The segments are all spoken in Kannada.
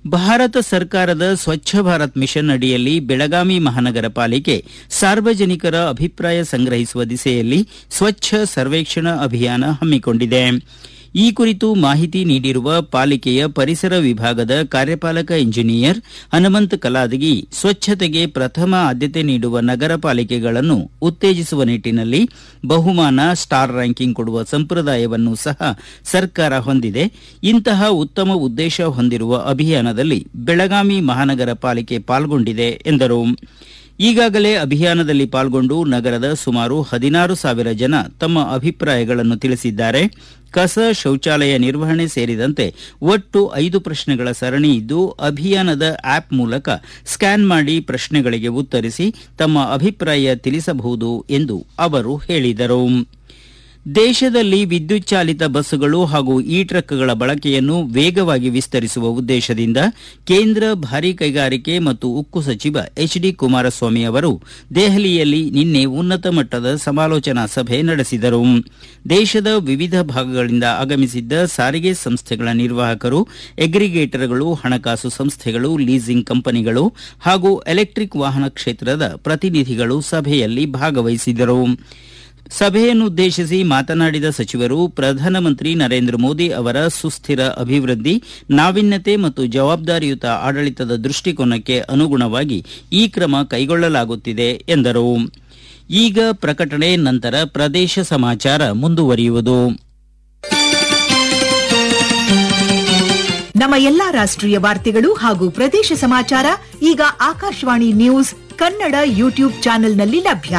ಭಾರತ ಸರ್ಕಾರದ ಸ್ವಚ್ಛ ಭಾರತ್ ಮಿಷನ್ ಅಡಿಯಲ್ಲಿ ಬೆಳಗಾವಿ ಮಹಾನಗರ ಪಾಲಿಕೆ ಸಾರ್ವಜನಿಕರ ಅಭಿಪ್ರಾಯ ಸಂಗ್ರಹಿಸುವ ದಿಸೆಯಲ್ಲಿ ಸ್ವಚ್ಛ ಸರ್ವೇಕ್ಷಣಾ ಅಭಿಯಾನ ಹಮ್ಮಿಕೊಂಡಿದೆ ಈ ಕುರಿತು ಮಾಹಿತಿ ನೀಡಿರುವ ಪಾಲಿಕೆಯ ಪರಿಸರ ವಿಭಾಗದ ಕಾರ್ಯಪಾಲಕ ಇಂಜಿನಿಯರ್ ಹನುಮಂತ ಕಲಾದಗಿ ಸ್ವಚ್ಛತೆಗೆ ಪ್ರಥಮ ಆದ್ಯತೆ ನೀಡುವ ನಗರ ಪಾಲಿಕೆಗಳನ್ನು ಉತ್ತೇಜಿಸುವ ನಿಟ್ಟಿನಲ್ಲಿ ಬಹುಮಾನ ಸ್ಟಾರ್ ರ್ಯಾಂಕಿಂಗ್ ಕೊಡುವ ಸಂಪ್ರದಾಯವನ್ನು ಸಹ ಸರ್ಕಾರ ಹೊಂದಿದೆ ಇಂತಹ ಉತ್ತಮ ಉದ್ದೇಶ ಹೊಂದಿರುವ ಅಭಿಯಾನದಲ್ಲಿ ಬೆಳಗಾವಿ ಮಹಾನಗರ ಪಾಲಿಕೆ ಪಾಲ್ಗೊಂಡಿದೆ ಎಂದರು ಈಗಾಗಲೇ ಅಭಿಯಾನದಲ್ಲಿ ಪಾಲ್ಗೊಂಡು ನಗರದ ಸುಮಾರು ಹದಿನಾರು ಸಾವಿರ ಜನ ತಮ್ಮ ಅಭಿಪ್ರಾಯಗಳನ್ನು ತಿಳಿಸಿದ್ದಾರೆ ಕಸ ಶೌಚಾಲಯ ನಿರ್ವಹಣೆ ಸೇರಿದಂತೆ ಒಟ್ಟು ಐದು ಪ್ರಶ್ನೆಗಳ ಸರಣಿ ಇದ್ದು ಅಭಿಯಾನದ ಆಪ್ ಮೂಲಕ ಸ್ಕ್ಯಾನ್ ಮಾಡಿ ಪ್ರಶ್ನೆಗಳಿಗೆ ಉತ್ತರಿಸಿ ತಮ್ಮ ಅಭಿಪ್ರಾಯ ತಿಳಿಸಬಹುದು ಎಂದು ಅವರು ಹೇಳಿದರು ದೇಶದಲ್ಲಿ ವಿದ್ಯುತ್ ಚಾಲಿತ ಬಸ್ಸುಗಳು ಹಾಗೂ ಇ ಟ್ರಕ್ಗಳ ಬಳಕೆಯನ್ನು ವೇಗವಾಗಿ ವಿಸ್ತರಿಸುವ ಉದ್ದೇಶದಿಂದ ಕೇಂದ್ರ ಭಾರೀ ಕೈಗಾರಿಕೆ ಮತ್ತು ಉಕ್ಕು ಸಚಿವ ಎಚ್ ಡಿ ಕುಮಾರಸ್ವಾಮಿ ಅವರು ದೆಹಲಿಯಲ್ಲಿ ನಿನ್ನೆ ಉನ್ನತ ಮಟ್ಟದ ಸಮಾಲೋಚನಾ ಸಭೆ ನಡೆಸಿದರು ದೇಶದ ವಿವಿಧ ಭಾಗಗಳಿಂದ ಆಗಮಿಸಿದ್ದ ಸಾರಿಗೆ ಸಂಸ್ಥೆಗಳ ನಿರ್ವಾಹಕರು ಎಗ್ರಿಗೇಟರ್ಗಳು ಹಣಕಾಸು ಸಂಸ್ಥೆಗಳು ಲೀಸಿಂಗ್ ಕಂಪನಿಗಳು ಹಾಗೂ ಎಲೆಕ್ಟ್ರಿಕ್ ವಾಹನ ಕ್ಷೇತ್ರದ ಪ್ರತಿನಿಧಿಗಳು ಸಭೆಯಲ್ಲಿ ಭಾಗವಹಿಸಿದರು ಸಭೆಯನ್ನುದ್ದೇಶಿಸಿ ಮಾತನಾಡಿದ ಸಚಿವರು ಪ್ರಧಾನಮಂತ್ರಿ ನರೇಂದ್ರ ಮೋದಿ ಅವರ ಸುಸ್ಥಿರ ಅಭಿವೃದ್ಧಿ ನಾವೀನ್ಯತೆ ಮತ್ತು ಜವಾಬ್ದಾರಿಯುತ ಆಡಳಿತದ ದೃಷ್ಟಿಕೋನಕ್ಕೆ ಅನುಗುಣವಾಗಿ ಈ ಕ್ರಮ ಕೈಗೊಳ್ಳಲಾಗುತ್ತಿದೆ ಎಂದರು ಈಗ ಪ್ರಕಟಣೆ ನಂತರ ಪ್ರದೇಶ ಸಮಾಚಾರ ಮುಂದುವರಿಯುವುದು ನಮ್ಮ ಎಲ್ಲಾ ರಾಷ್ಟ್ರೀಯ ವಾರ್ತೆಗಳು ಹಾಗೂ ಪ್ರದೇಶ ಸಮಾಚಾರ ಈಗ ಆಕಾಶವಾಣಿ ನ್ಯೂಸ್ ಕನ್ನಡ ಯೂಟ್ಯೂಬ್ ಚಾನೆಲ್ನಲ್ಲಿ ಲಭ್ಯ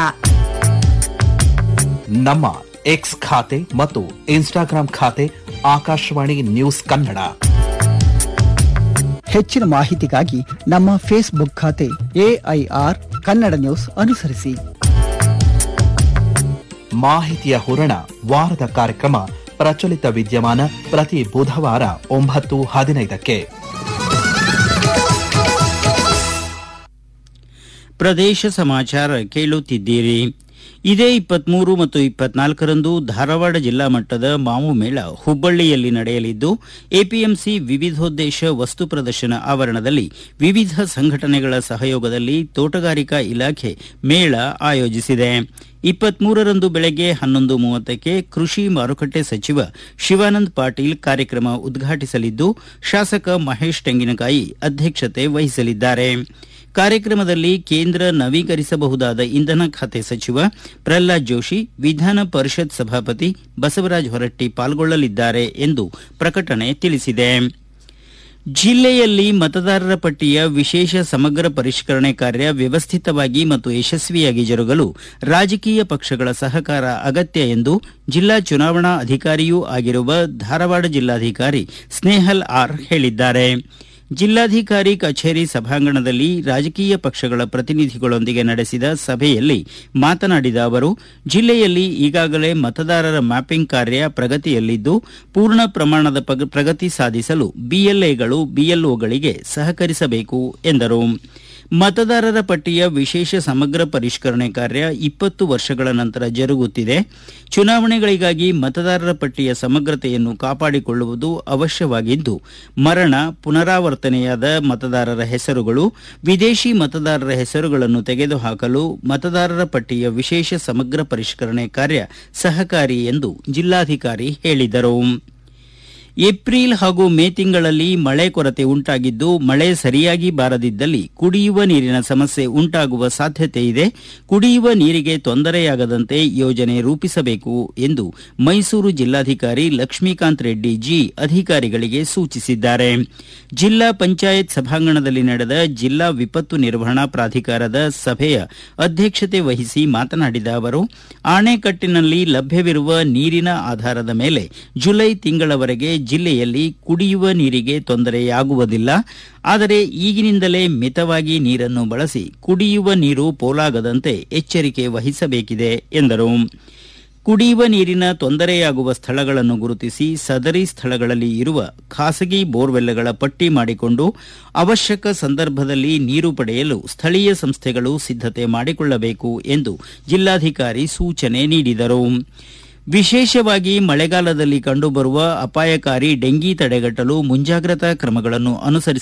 ನಮ್ಮ ಎಕ್ಸ್ ಖಾತೆ ಮತ್ತು ಇನ್ಸ್ಟಾಗ್ರಾಂ ಖಾತೆ ಆಕಾಶವಾಣಿ ನ್ಯೂಸ್ ಕನ್ನಡ ಹೆಚ್ಚಿನ ಮಾಹಿತಿಗಾಗಿ ನಮ್ಮ ಫೇಸ್ಬುಕ್ ಖಾತೆ ಎಐಆರ್ ಕನ್ನಡ ನ್ಯೂಸ್ ಅನುಸರಿಸಿ ಮಾಹಿತಿಯ ಹೂರಣ ವಾರದ ಕಾರ್ಯಕ್ರಮ ಪ್ರಚಲಿತ ವಿದ್ಯಮಾನ ಪ್ರತಿ ಬುಧವಾರ ಒಂಬತ್ತು ಹದಿನೈದಕ್ಕೆ ಪ್ರದೇಶ ಸಮಾಚಾರ ಕೇಳುತ್ತಿದ್ದೀರಿ ಇದೇ ಇಪ್ಪತ್ಮೂರು ಮತ್ತು ಇಪ್ಪತ್ನಾಲ್ಕರಂದು ಧಾರವಾಡ ಜಿಲ್ಲಾ ಮಟ್ಟದ ಮಾವು ಮೇಳ ಹುಬ್ಬಳ್ಳಿಯಲ್ಲಿ ನಡೆಯಲಿದ್ದು ಎಪಿಎಂಸಿ ವಿವಿಧೋದ್ದೇಶ ವಸ್ತು ಪ್ರದರ್ಶನ ಆವರಣದಲ್ಲಿ ವಿವಿಧ ಸಂಘಟನೆಗಳ ಸಹಯೋಗದಲ್ಲಿ ತೋಟಗಾರಿಕಾ ಇಲಾಖೆ ಮೇಳ ಆಯೋಜಿಸಿದೆ ಇಪ್ಪತ್ಮೂರರಂದು ಬೆಳಗ್ಗೆ ಹನ್ನೊಂದು ಮೂವತ್ತಕ್ಕೆ ಕೃಷಿ ಮಾರುಕಟ್ಟೆ ಸಚಿವ ಶಿವಾನಂದ ಪಾಟೀಲ್ ಕಾರ್ಯಕ್ರಮ ಉದ್ಘಾಟಿಸಲಿದ್ದು ಶಾಸಕ ಮಹೇಶ್ ತೆಂಗಿನಕಾಯಿ ಅಧ್ಯಕ್ಷತೆ ವಹಿಸಲಿದ್ದಾರೆ ಕಾರ್ಯಕ್ರಮದಲ್ಲಿ ಕೇಂದ್ರ ನವೀಕರಿಸಬಹುದಾದ ಇಂಧನ ಖಾತೆ ಸಚಿವ ಪ್ರಹ್ಲಾದ್ ಜೋಶಿ ವಿಧಾನ ಪರಿಷತ್ ಸಭಾಪತಿ ಬಸವರಾಜ ಹೊರಟ್ಟಿ ಪಾಲ್ಗೊಳ್ಳಲಿದ್ದಾರೆ ಎಂದು ಪ್ರಕಟಣೆ ತಿಳಿಸಿದೆ ಜಿಲ್ಲೆಯಲ್ಲಿ ಮತದಾರರ ಪಟ್ಟಿಯ ವಿಶೇಷ ಸಮಗ್ರ ಪರಿಷ್ಕರಣೆ ಕಾರ್ಯ ವ್ಯವಸ್ಥಿತವಾಗಿ ಮತ್ತು ಯಶಸ್ವಿಯಾಗಿ ಜರುಗಲು ರಾಜಕೀಯ ಪಕ್ಷಗಳ ಸಹಕಾರ ಅಗತ್ಯ ಎಂದು ಜಿಲ್ಲಾ ಚುನಾವಣಾ ಅಧಿಕಾರಿಯೂ ಆಗಿರುವ ಧಾರವಾಡ ಜಿಲ್ಲಾಧಿಕಾರಿ ಸ್ನೇಹಲ್ ಆರ್ ಹೇಳಿದ್ದಾರೆ ಜಿಲ್ಲಾಧಿಕಾರಿ ಕಚೇರಿ ಸಭಾಂಗಣದಲ್ಲಿ ರಾಜಕೀಯ ಪಕ್ಷಗಳ ಪ್ರತಿನಿಧಿಗಳೊಂದಿಗೆ ನಡೆಸಿದ ಸಭೆಯಲ್ಲಿ ಮಾತನಾಡಿದ ಅವರು ಜಿಲ್ಲೆಯಲ್ಲಿ ಈಗಾಗಲೇ ಮತದಾರರ ಮ್ಯಾಪಿಂಗ್ ಕಾರ್ಯ ಪ್ರಗತಿಯಲ್ಲಿದ್ದು ಪೂರ್ಣ ಪ್ರಮಾಣದ ಪ್ರಗತಿ ಸಾಧಿಸಲು ಬಿಎಲ್ಎಗಳು ಬಿಎಲ್ಒಗಳಿಗೆ ಸಹಕರಿಸಬೇಕು ಎಂದರು ಮತದಾರರ ಪಟ್ಟಿಯ ವಿಶೇಷ ಸಮಗ್ರ ಪರಿಷ್ಕರಣೆ ಕಾರ್ಯ ಇಪ್ಪತ್ತು ವರ್ಷಗಳ ನಂತರ ಜರುಗುತ್ತಿದೆ ಚುನಾವಣೆಗಳಿಗಾಗಿ ಮತದಾರರ ಪಟ್ಟಿಯ ಸಮಗ್ರತೆಯನ್ನು ಕಾಪಾಡಿಕೊಳ್ಳುವುದು ಅವಶ್ಯವಾಗಿದ್ದು ಮರಣ ಪುನರಾವರ್ತನೆಯಾದ ಮತದಾರರ ಹೆಸರುಗಳು ವಿದೇಶಿ ಮತದಾರರ ಹೆಸರುಗಳನ್ನು ತೆಗೆದುಹಾಕಲು ಮತದಾರರ ಪಟ್ಟಿಯ ವಿಶೇಷ ಸಮಗ್ರ ಪರಿಷ್ಕರಣೆ ಕಾರ್ಯ ಸಹಕಾರಿ ಎಂದು ಜಿಲ್ಲಾಧಿಕಾರಿ ಹೇಳಿದರು ಏಪ್ರಿಲ್ ಹಾಗೂ ಮೇ ತಿಂಗಳಲ್ಲಿ ಮಳೆ ಕೊರತೆ ಉಂಟಾಗಿದ್ದು ಮಳೆ ಸರಿಯಾಗಿ ಬಾರದಿದ್ದಲ್ಲಿ ಕುಡಿಯುವ ನೀರಿನ ಸಮಸ್ಯೆ ಉಂಟಾಗುವ ಸಾಧ್ಯತೆ ಇದೆ ಕುಡಿಯುವ ನೀರಿಗೆ ತೊಂದರೆಯಾಗದಂತೆ ಯೋಜನೆ ರೂಪಿಸಬೇಕು ಎಂದು ಮೈಸೂರು ಜಿಲ್ಲಾಧಿಕಾರಿ ಲಕ್ಷ್ಮೀಕಾಂತ್ ರೆಡ್ಡಿ ಜಿ ಅಧಿಕಾರಿಗಳಿಗೆ ಸೂಚಿಸಿದ್ದಾರೆ ಜಿಲ್ಲಾ ಪಂಚಾಯತ್ ಸಭಾಂಗಣದಲ್ಲಿ ನಡೆದ ಜಿಲ್ಲಾ ವಿಪತ್ತು ನಿರ್ವಹಣಾ ಪ್ರಾಧಿಕಾರದ ಸಭೆಯ ಅಧ್ಯಕ್ಷತೆ ವಹಿಸಿ ಮಾತನಾಡಿದ ಅವರು ಆಣೆಕಟ್ಟಿನಲ್ಲಿ ಲಭ್ಯವಿರುವ ನೀರಿನ ಆಧಾರದ ಮೇಲೆ ಜುಲೈ ತಿಂಗಳವರೆಗೆ ಜಿಲ್ಲೆಯಲ್ಲಿ ಕುಡಿಯುವ ನೀರಿಗೆ ತೊಂದರೆಯಾಗುವುದಿಲ್ಲ ಆದರೆ ಈಗಿನಿಂದಲೇ ಮಿತವಾಗಿ ನೀರನ್ನು ಬಳಸಿ ಕುಡಿಯುವ ನೀರು ಪೋಲಾಗದಂತೆ ಎಚ್ಚರಿಕೆ ವಹಿಸಬೇಕಿದೆ ಎಂದರು ಕುಡಿಯುವ ನೀರಿನ ತೊಂದರೆಯಾಗುವ ಸ್ಥಳಗಳನ್ನು ಗುರುತಿಸಿ ಸದರಿ ಸ್ಥಳಗಳಲ್ಲಿ ಇರುವ ಖಾಸಗಿ ಬೋರ್ವೆಲ್ಗಳ ಪಟ್ಟಿ ಮಾಡಿಕೊಂಡು ಅವಶ್ಯಕ ಸಂದರ್ಭದಲ್ಲಿ ನೀರು ಪಡೆಯಲು ಸ್ಥಳೀಯ ಸಂಸ್ಥೆಗಳು ಸಿದ್ದತೆ ಮಾಡಿಕೊಳ್ಳಬೇಕು ಎಂದು ಜಿಲ್ಲಾಧಿಕಾರಿ ಸೂಚನೆ ನೀಡಿದರು ವಿಶೇಷವಾಗಿ ಮಳೆಗಾಲದಲ್ಲಿ ಕಂಡುಬರುವ ಅಪಾಯಕಾರಿ ಡೆಂಗಿ ತಡೆಗಟ್ಟಲು ಮುಂಜಾಗ್ರತಾ ಕ್ರಮಗಳನ್ನು ಅನುಸರಿಸ